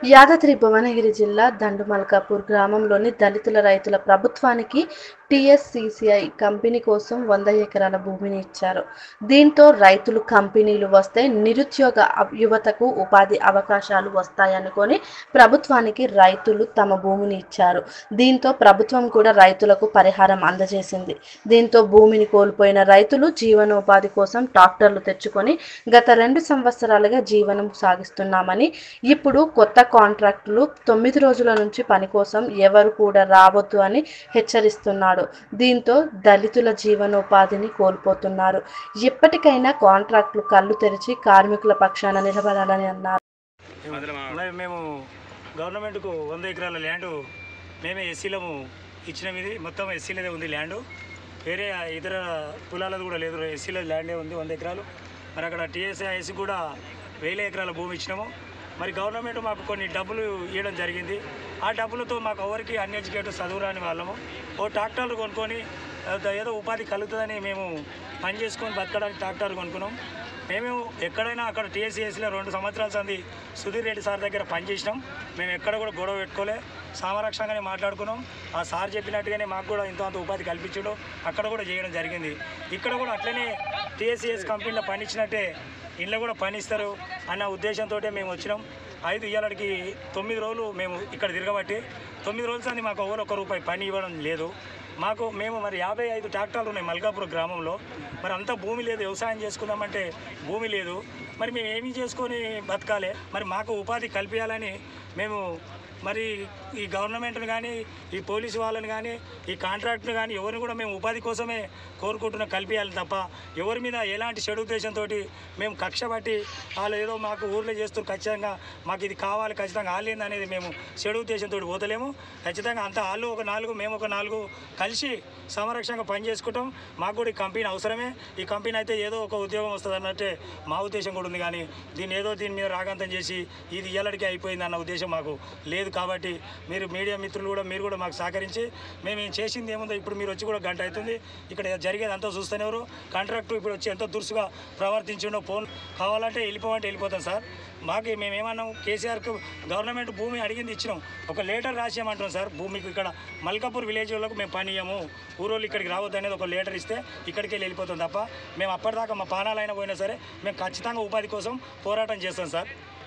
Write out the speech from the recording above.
యాదాద్రి భువనగిరి జిల్లా దండుమల్కాపూర్ గ్రామంలోని దళితుల రైతుల ప్రభుత్వానికి టీఎస్సీసీఐ కంపెనీ కోసం వంద ఎకరాల భూమిని ఇచ్చారు దీంతో రైతులు కంపెనీలు వస్తే నిరుద్యోగ అవ- యువతకు ఉపాధి అవకాశాలు వస్తాయనుకొని ప్రభుత్వానికి రైతులు తమ భూమిని ఇచ్చారు దీంతో ప్రభుత్వం కూడా రైతులకు పరిహారం అందజేసింది దీంతో భూమిని కోల్పోయిన రైతులు జీవనోపాధి కోసం ట్రాక్టర్లు తెచ్చుకొని గత రెండు సంవత్సరాలుగా జీవనం సాగిస్తున్నామని ఇప్పుడు కొత్త కాంట్రాక్టులు తొమ్మిది రోజుల నుంచి పని కోసం ఎవరు కూడా రావద్దు అని హెచ్చరిస్తున్నాడు దీంతో దళితుల జీవనోపాధిని కోల్పోతున్నారు ఎప్పటికైనా కాంట్రాక్టులు కళ్ళు తెరిచి కార్మికుల పక్షాన నిలబడాలని అన్నారు మరి మేము గవర్నమెంట్కు వంద ఎకరాల ల్యాండ్ మేమే ఎస్సీలము ఇచ్చినాం ఇది మొత్తం ఎస్సీలదే ఉంది ల్యాండ్ వేరే ఇతర కులాలది కూడా లేదు ఎస్సీల ల్యాండే ఉంది వంద ఎకరాలు మరి అక్కడ టీఎస్ఐఎస్ కూడా వేల ఎకరాల భూమి ఇచ్చినాము మరి గవర్నమెంట్ మాకు కొన్ని డబ్బులు ఇవ్వడం జరిగింది ఆ డబ్బులతో మాకు ఎవరికి అన్ఎడ్యుకేటెడ్ చదువు రాని వాళ్ళము ఓ ట్రాక్టర్లు కొనుక్కొని ఆ, ఏదో ఉపాధి కలుగుతుందని మేము పని చేసుకొని బతకడానికి ట్రాక్టర్లు కొనుక్కున్నాం మేము ఎక్కడైనా అక్కడ టీఎస్సీఎస్లో రెండు సంవత్సరాల సంది సుధీర్ రెడ్డి సార్ దగ్గర పనిచేసినాం మేము ఎక్కడ కూడా గొడవ పెట్టుకోలే సామరక్షంగానే మాట్లాడుకున్నాం ఆ సార్ చెప్పినట్టుగానే మాకు కూడా ఇంత అంత ఉపాధి కల్పించడం అక్కడ కూడా చేయడం జరిగింది ఇక్కడ కూడా అట్లనే టీఎస్సీఎస్ కంపెనీలో పని ఇచ్చినట్టే ఇంట్లో కూడా పని ఇస్తారు అన్న ఉద్దేశంతో మేము వచ్చినాం ఐదు ఇయ్యాలకి తొమ్మిది రోజులు మేము ఇక్కడ తిరగబట్టి తొమ్మిది రోజుల సంది మాకు ఎవరు ఒక రూపాయి పని ఇవ్వడం లేదు మాకు మేము మరి యాభై ఐదు ట్రాక్టర్లు ఉన్నాయి మల్కాపూర్ గ్రామంలో మరి అంతా భూమి లేదు వ్యవసాయం చేసుకుందామంటే భూమి లేదు మరి మేము ఏమి చేసుకొని బతకాలి మరి మాకు ఉపాధి కల్పించాలని మేము మరి ఈ గవర్నమెంట్ని కానీ ఈ పోలీసు వాళ్ళని కానీ ఈ కాంట్రాక్ట్ని కానీ ఎవరిని కూడా మేము ఉపాధి కోసమే కోరుకుంటున్న కల్పించాలి తప్ప ఎవరి మీద ఎలాంటి చెడు ఉద్దేశంతో మేము కక్ష పట్టి వాళ్ళు ఏదో మాకు ఊర్లో చేస్తూ ఖచ్చితంగా మాకు ఇది కావాలి ఖచ్చితంగా వాళ్ళేంది అనేది మేము చెడు ఉద్దేశంతో పోతలేము ఖచ్చితంగా అంతా వాళ్ళు ఒక నాలుగు మేము ఒక నాలుగు కలిసి సమరక్షంగా పని చేసుకుంటాం మాకు కూడా ఈ కంపెనీ అవసరమే ఈ కంపెనీ అయితే ఏదో ఒక ఉద్యోగం వస్తుంది అన్నట్టే మా ఉద్దేశం కూడా ఉంది కానీ దీన్ని ఏదో దీని మీద రాగంతం చేసి ఇది ఇయ్యలడికి అయిపోయింది అన్న ఉద్దేశం మాకు లేదు కాబట్టి మీరు మీడియా మిత్రులు కూడా మీరు కూడా మాకు సహకరించి మేము ఏం చేసింది ఏముందో ఇప్పుడు మీరు వచ్చి కూడా గంట అవుతుంది ఇక్కడ జరిగేది అంతా చూస్తేనేవారు కాంట్రాక్టర్ ఇప్పుడు వచ్చి ఎంతో దురుసుగా ప్రవర్తించిండో ఫోన్ కావాలంటే వెళ్ళిపోమంటే వెళ్ళిపోతాం సార్ మాకు మేము ఏమన్నాం కేసీఆర్కు గవర్నమెంట్ భూమి అడిగింది ఇచ్చినాం ఒక లెటర్ రాసేయమంటున్నాం సార్ భూమికి ఇక్కడ మల్కాపూర్ విలేజ్ వాళ్ళకు మేము పని ఇయ్యము ఊరోళ్ళు ఇక్కడికి రావద్దు అనేది ఒక లెటర్ ఇస్తే ఇక్కడికి వెళ్ళి వెళ్ళిపోతాం తప్ప మేము అప్పటిదాకా మా పానాలైనా పోయినా సరే మేము ఖచ్చితంగా ఉపాధి కోసం పోరాటం చేస్తాం సార్